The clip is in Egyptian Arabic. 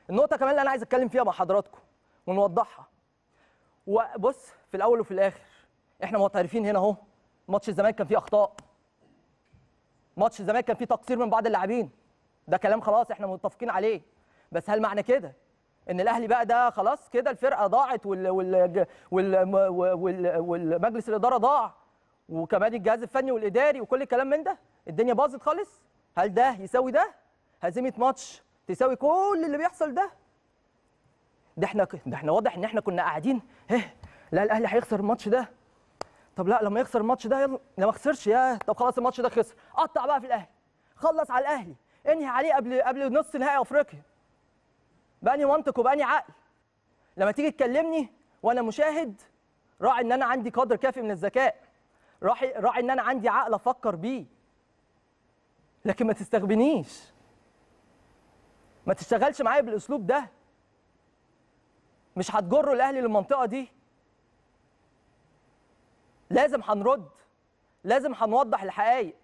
النقطه كمان اللي انا عايز اتكلم فيها مع حضراتكم ونوضحها وبص في الاول وفي الاخر احنا معترفين هنا اهو ماتش الزمالك كان فيه اخطاء ماتش الزمالك كان فيه تقصير من بعض اللاعبين ده كلام خلاص احنا متفقين عليه بس هل معنى كده ان الاهلي بقى ده خلاص كده الفرقه ضاعت وال وال وال وال والمجلس الاداره ضاع وكمان الجهاز الفني والاداري وكل الكلام من ده الدنيا باظت خالص هل ده يساوي ده هزيمه ماتش تساوي كل اللي بيحصل ده ده احنا ده احنا واضح ان احنا كنا قاعدين ايه لا الاهلي هيخسر الماتش ده طب لا لما يخسر الماتش ده يلا لا ما خسرش يا طب خلاص الماتش ده خسر قطع بقى في الاهلي خلص على الاهلي انهي عليه قبل قبل نص نهائي افريقيا بأني منطق وبأني عقل لما تيجي تكلمني وانا مشاهد راعي ان انا عندي قدر كافي من الذكاء راعي راعي ان انا عندي عقل افكر بيه لكن ما تستغبنيش ما تشتغلش معايا بالاسلوب ده مش هتجروا الاهلي للمنطقه دي لازم هنرد لازم هنوضح الحقائق